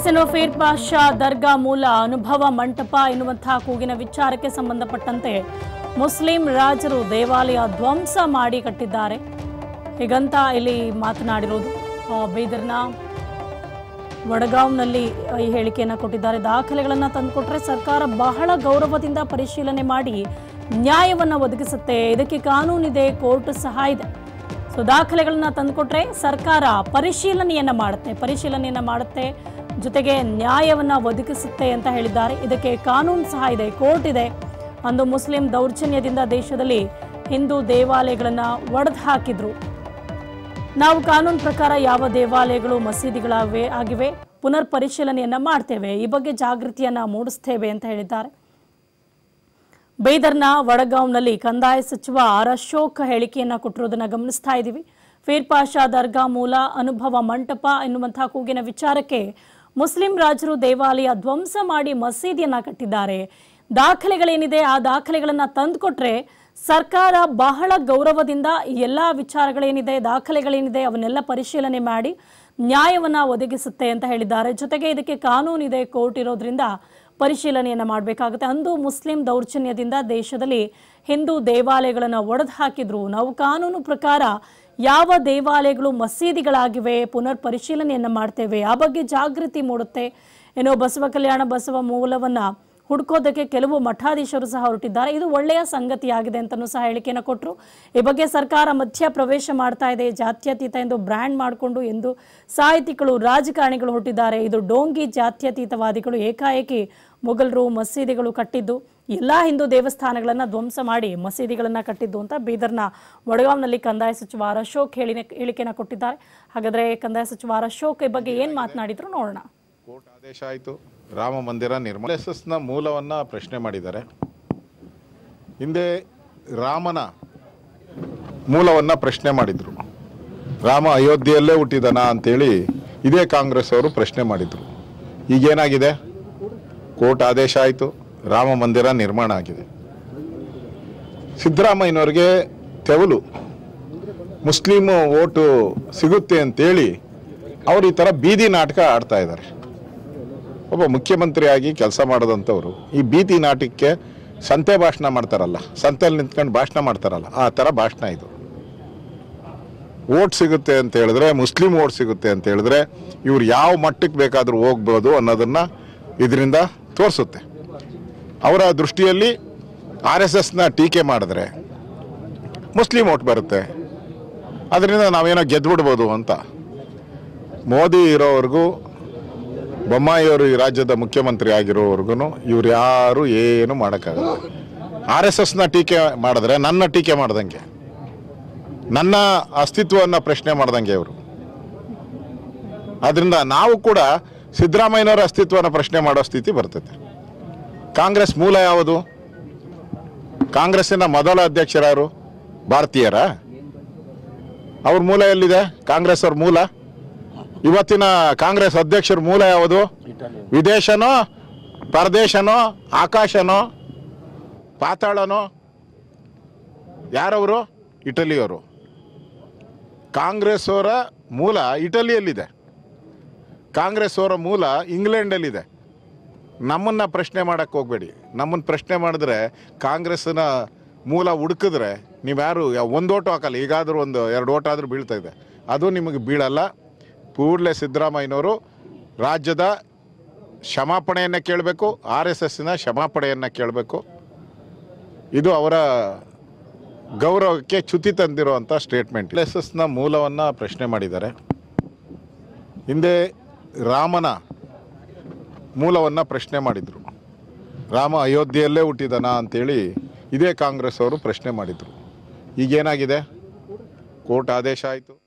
ಸೆನೋಫೇರ್ ಪಾಷಾ ದರ್ಗಾ ಮೂಲ ಅನುಭವ ಮಂಟಪ ಎನ್ನುವಂತಹ ಕೂಗಿನ ವಿಚಾರಕ್ಕೆ ಸಂಬಂಧಪಟ್ಟಂತೆ ಮುಸ್ಲಿಂ ರಾಜರು ದೇವಾಲಯ ಧ್ವಂಸ ಮಾಡಿ ಕಟ್ಟಿದ್ದಾರೆ ಹೀಗಂತ ಇಲ್ಲಿ ಮಾತನಾಡಿರೋದು ಆ, ಬೀದರ್ನ ವಡಗಾಂವ್ನಲ್ಲಿ ಈ ಹೇಳಿಕೆಯನ್ನು ಕೊಟ್ಟಿದ್ದಾರೆ ದಾಖಲೆಗಳನ್ನು ತಂದುಕೊಟ್ರೆ ಸರ್ಕಾರ ಬಹಳ ಗೌರವದಿಂದ ಪರಿಶೀಲನೆ ಮಾಡಿ ನ್ಯಾಯವನ್ನು ಒದಗಿಸುತ್ತೆ ಇದಕ್ಕೆ ಕಾನೂನಿದೆ ಕೋರ್ಟ್ ಸಹ ಇದೆ ಸೊ ದಾಖಲೆಗಳನ್ನ ತಂದುಕೊಟ್ರೆ ಸರ್ಕಾರ ಪರಿಶೀಲನೆಯನ್ನ ಮಾಡುತ್ತೆ ಪರಿಶೀಲನೆಯನ್ನ ಮಾಡುತ್ತೆ ಜೊತೆಗೆ ನ್ಯಾಯವನ್ನ ಒದಗಿಸುತ್ತೆ ಅಂತ ಹೇಳಿದ್ದಾರೆ ಇದಕ್ಕೆ ಕಾನೂನು ಸಹ ಇದೆ ಕೋರ್ಟ್ ಇದೆ ಅಂದು ಮುಸ್ಲಿಂ ದೌರ್ಜನ್ಯದಿಂದ ದೇಶದಲ್ಲಿ ಹಿಂದೂ ದೇವಾಲಯಗಳನ್ನ ಒಡೆದು ಹಾಕಿದ್ರು ನಾವು ಕಾನೂನು ಪ್ರಕಾರ ಯಾವ ದೇವಾಲಯಗಳು ಮಸೀದಿಗಳಾಗಿವೆ ಆಗಿವೆ ಪುನರ್ ಪರಿಶೀಲನೆಯನ್ನ ಮಾಡ್ತೇವೆ ಈ ಬಗ್ಗೆ ಜಾಗೃತಿಯನ್ನ ಮೂಡಿಸ್ತೇವೆ ಅಂತ ಹೇಳಿದ್ದಾರೆ ಬೀದರ್ನ ವಡಗಾಂವ್ನಲ್ಲಿ ಕಂದಾಯ ಸಚಿವ ಆರ್ ಅಶೋಕ್ ಹೇಳಿಕೆಯನ್ನ ಕೊಟ್ಟಿರೋದನ್ನ ಗಮನಿಸ್ತಾ ಇದ್ದೀವಿ ಫೀರ್ ಪಾಷಾ ದರ್ಗಾ ಮೂಲ ಅನುಭವ ಮಂಟಪ ಎನ್ನುವಂತಹ ಕೂಗಿನ ವಿಚಾರಕ್ಕೆ ಮುಸ್ಲಿಂ ರಾಜರು ದೇವಾಲಯ ಧ್ವಂಸ ಮಾಡಿ ಮಸೀದಿಯನ್ನ ಕಟ್ಟಿದ್ದಾರೆ ದಾಖಲೆಗಳೇನಿದೆ ಆ ದಾಖಲೆಗಳನ್ನ ತಂದುಕೊಟ್ರೆ ಸರ್ಕಾರ ಬಹಳ ಗೌರವದಿಂದ ಈ ಎಲ್ಲ ವಿಚಾರಗಳೇನಿದೆ ದಾಖಲೆಗಳೇನಿದೆ ಅವನ್ನೆಲ್ಲ ಪರಿಶೀಲನೆ ಮಾಡಿ ನ್ಯಾಯವನ್ನ ಒದಗಿಸುತ್ತೆ ಅಂತ ಹೇಳಿದ್ದಾರೆ ಜೊತೆಗೆ ಇದಕ್ಕೆ ಕಾನೂನಿದೆ ಕೋರ್ಟ್ ಇರೋದ್ರಿಂದ ಪರಿಶೀಲನೆಯನ್ನ ಮಾಡಬೇಕಾಗುತ್ತೆ ಅಂದು ಮುಸ್ಲಿಂ ದೌರ್ಜನ್ಯದಿಂದ ದೇಶದಲ್ಲಿ ಹಿಂದೂ ದೇವಾಲಯಗಳನ್ನು ಒಡೆದು ಹಾಕಿದ್ರು ನಾವು ಕಾನೂನು ಪ್ರಕಾರ ಯಾವ ದೇವಾಲಯಗಳು ಮಸೀದಿಗಳಾಗಿವೆ ಪುನರ್ ಪರಿಶೀಲನೆಯನ್ನ ಮಾಡ್ತೇವೆ ಆ ಬಗ್ಗೆ ಜಾಗೃತಿ ಮೂಡುತ್ತೆ ಏನೋ ಬಸವ ಕಲ್ಯಾಣ ಬಸವ ಮೂಲವನ್ನ ಹುಡ್ಕೋದಕ್ಕೆ ಕೆಲವು ಮಠಾಧೀಶರು ಸಹ ಹೊರಟಿದ್ದಾರೆ ಇದು ಒಳ್ಳೆಯ ಸಂಗತಿಯಾಗಿದೆ ಅಂತಲೂ ಸಹ ಹೇಳಿಕೆಯನ್ನು ಕೊಟ್ಟರು ಈ ಬಗ್ಗೆ ಸರ್ಕಾರ ಮಧ್ಯ ಪ್ರವೇಶ ಮಾಡ್ತಾ ಇದೆ ಜಾತ್ಯತೀತ ಎಂದು ಬ್ರ್ಯಾಂಡ್ ಮಾಡಿಕೊಂಡು ಎಂದು ಸಾಹಿತಿಗಳು ರಾಜಕಾರಣಿಗಳು ಹೊರಟಿದ್ದಾರೆ ಇದು ಡೋಂಗಿ ಜಾತ್ಯತೀತವಾದಿಗಳು ಏಕಾಏಕಿ ಮೊಘಲರು ಮಸೀದಿಗಳು ಕಟ್ಟಿದ್ದು ಎಲ್ಲ ಹಿಂದೂ ದೇವಸ್ಥಾನಗಳನ್ನು ಧ್ವಂಸ ಮಾಡಿ ಮಸೀದಿಗಳನ್ನು ಕಟ್ಟಿದ್ದು ಅಂತ ಬೀದರ್ನ ವಡಗಾಂವ್ನಲ್ಲಿ ಕಂದಾಯ ಸಚಿವ ಆರ್ ಅಶೋಕ್ ಹೇಳಿ ಹೇಳಿಕೆಯನ್ನು ಕೊಟ್ಟಿದ್ದಾರೆ ಹಾಗಾದ್ರೆ ಕಂದಾಯ ಸಚಿವ ಆರ್ ಅಶೋಕ್ ಈ ಬಗ್ಗೆ ಏನು ಮಾತನಾಡಿದ್ರು ನೋಡೋಣ ಕೋರ್ಟ್ ಆದೇಶ ಆಯಿತು ರಾಮ ಮಂದಿರ ನಿರ್ಮಾಣ ಎಸ್ ಎಸ್ನ ಮೂಲವನ್ನು ಪ್ರಶ್ನೆ ಮಾಡಿದ್ದಾರೆ ಹಿಂದೆ ರಾಮನ ಮೂಲವನ್ನು ಪ್ರಶ್ನೆ ಮಾಡಿದರು ರಾಮ ಅಯೋಧ್ಯೆಯಲ್ಲೇ ಹುಟ್ಟಿದನ ಅಂತೇಳಿ ಇದೇ ಕಾಂಗ್ರೆಸ್ ಅವರು ಪ್ರಶ್ನೆ ಮಾಡಿದರು ಈಗೇನಾಗಿದೆ ಕೋರ್ಟ್ ಆದೇಶ ಆಯಿತು ರಾಮ ಮಂದಿರ ನಿರ್ಮಾಣ ಆಗಿದೆ ಸಿದ್ದರಾಮಯ್ಯನವ್ರಿಗೆ ತೆವಲು ಮುಸ್ಲಿಂ ಓಟು ಸಿಗುತ್ತೆ ಅಂತೇಳಿ ಅವರು ಈ ಥರ ಬೀದಿ ನಾಟಕ ಆಡ್ತಾ ಇದ್ದಾರೆ ಒಬ್ಬ ಮುಖ್ಯಮಂತ್ರಿಯಾಗಿ ಕೆಲಸ ಮಾಡೋದಂಥವ್ರು ಈ ಬೀದಿ ನಾಟಕಕ್ಕೆ ಸಂತೆ ಭಾಷಣ ಮಾಡ್ತಾರಲ್ಲ ಸಂತೆಯಲ್ಲಿ ನಿಂತ್ಕೊಂಡು ಭಾಷಣ ಮಾಡ್ತಾರಲ್ಲ ಆ ಥರ ಭಾಷಣ ಇದು ಓಟ್ ಸಿಗುತ್ತೆ ಅಂತ ಹೇಳಿದ್ರೆ ಮುಸ್ಲಿಂ ಓಟ್ ಸಿಗುತ್ತೆ ಅಂತ ಹೇಳಿದ್ರೆ ಇವ್ರು ಯಾವ ಮಟ್ಟಕ್ಕೆ ಬೇಕಾದರೂ ಹೋಗ್ಬೋದು ಅನ್ನೋದನ್ನು ಇದರಿಂದ ತೋರಿಸುತ್ತೆ ಅವರ ದೃಷ್ಟಿಯಲ್ಲಿ ಆರ್ ಎಸ್ ಎಸ್ನ ಟೀಕೆ ಮಾಡಿದ್ರೆ ಮುಸ್ಲಿಂ ಓಟ್ ಬರುತ್ತೆ ಅದರಿಂದ ನಾವೇನೋ ಗೆದ್ದುಬಿಡ್ಬೋದು ಅಂತ ಮೋದಿ ಇರೋವರೆಗೂ ಬೊಮ್ಮಾಯಿಯವರು ಈ ರಾಜ್ಯದ ಮುಖ್ಯಮಂತ್ರಿ ಆಗಿರೋವರೆಗೂ ಇವ್ರು ಯಾರು ಏನು ಮಾಡೋಕ್ಕಾಗಲ್ಲ ಆರ್ ಎಸ್ ಎಸ್ನ ಟೀಕೆ ಮಾಡಿದ್ರೆ ನನ್ನ ಟೀಕೆ ಮಾಡ್ದಂಗೆ ನನ್ನ ಅಸ್ತಿತ್ವವನ್ನು ಪ್ರಶ್ನೆ ಮಾಡ್ದಂಗೆ ಇವರು ಆದ್ರಿಂದ ನಾವು ಕೂಡ ಸಿದ್ದರಾಮಯ್ಯನವರ ಅಸ್ತಿತ್ವನ ಪ್ರಶ್ನೆ ಮಾಡೋ ಸ್ಥಿತಿ ಬರ್ತೈತೆ ಕಾಂಗ್ರೆಸ್ ಮೂಲ ಯಾವುದು ಕಾಂಗ್ರೆಸ್ಸಿನ ಮೊದಲ ಅಧ್ಯಕ್ಷರಾರು ಭಾರತೀಯರ ಅವ್ರ ಮೂಲ ಎಲ್ಲಿದೆ ಕಾಂಗ್ರೆಸ್ ಅವ್ರ ಮೂಲ ಇವತ್ತಿನ ಕಾಂಗ್ರೆಸ್ ಅಧ್ಯಕ್ಷರ ಮೂಲ ಯಾವುದು ವಿದೇಶನೋ ಪರದೇಶನೋ ಆಕಾಶನೋ ಪಾತಾಳನೋ ಯಾರವರು ಇಟಲಿಯವರು ಕಾಂಗ್ರೆಸ್ ಅವರ ಮೂಲ ಇಟಲಿಯಲ್ಲಿದೆ ಕಾಂಗ್ರೆಸ್ ಅವರ ಮೂಲ ಇಂಗ್ಲೆಂಡಲ್ಲಿದೆ ನಮ್ಮನ್ನು ಪ್ರಶ್ನೆ ಮಾಡೋಕ್ಕೆ ಹೋಗಬೇಡಿ ನಮ್ಮನ್ನು ಪ್ರಶ್ನೆ ಮಾಡಿದ್ರೆ ಕಾಂಗ್ರೆಸ್ನ ಮೂಲ ಹುಡುಕಿದ್ರೆ ನೀವ್ಯಾರು ಒಂದು ಓಟು ಹಾಕಲ್ಲ ಈಗಾದರೂ ಒಂದು ಎರಡು ಓಟ್ ಆದರೂ ಬೀಳ್ತಾ ಇದೆ ಅದು ನಿಮಗೆ ಬೀಳಲ್ಲ ಕೂಡಲೇ ಸಿದ್ದರಾಮಯ್ಯನವರು ರಾಜ್ಯದ ಕ್ಷಮಾಪಣೆಯನ್ನು ಕೇಳಬೇಕು ಆರ್ ಎಸ್ ಎಸ್ಸಿನ ಕ್ಷಮಾಪಣೆಯನ್ನು ಕೇಳಬೇಕು ಇದು ಅವರ ಗೌರವಕ್ಕೆ ಚ್ಯುತಿ ತಂದಿರುವಂಥ ಸ್ಟೇಟ್ಮೆಂಟ್ ಆರ್ ಎಸ್ ಎಸ್ನ ಮೂಲವನ್ನು ಪ್ರಶ್ನೆ ಮಾಡಿದ್ದಾರೆ ಹಿಂದೆ ರಾಮನ ಮೂಲವನ್ನು ಪ್ರಶ್ನೆ ಮಾಡಿದರು ರಾಮ ಅಯೋಧ್ಯೆಯಲ್ಲೇ ಹುಟ್ಟಿದನ ಅಂತೇಳಿ ಇದೇ ಕಾಂಗ್ರೆಸ್ ಅವರು ಪ್ರಶ್ನೆ ಮಾಡಿದರು ಈಗೇನಾಗಿದೆ ಕೋರ್ಟ್ ಆದೇಶ ಆಯಿತು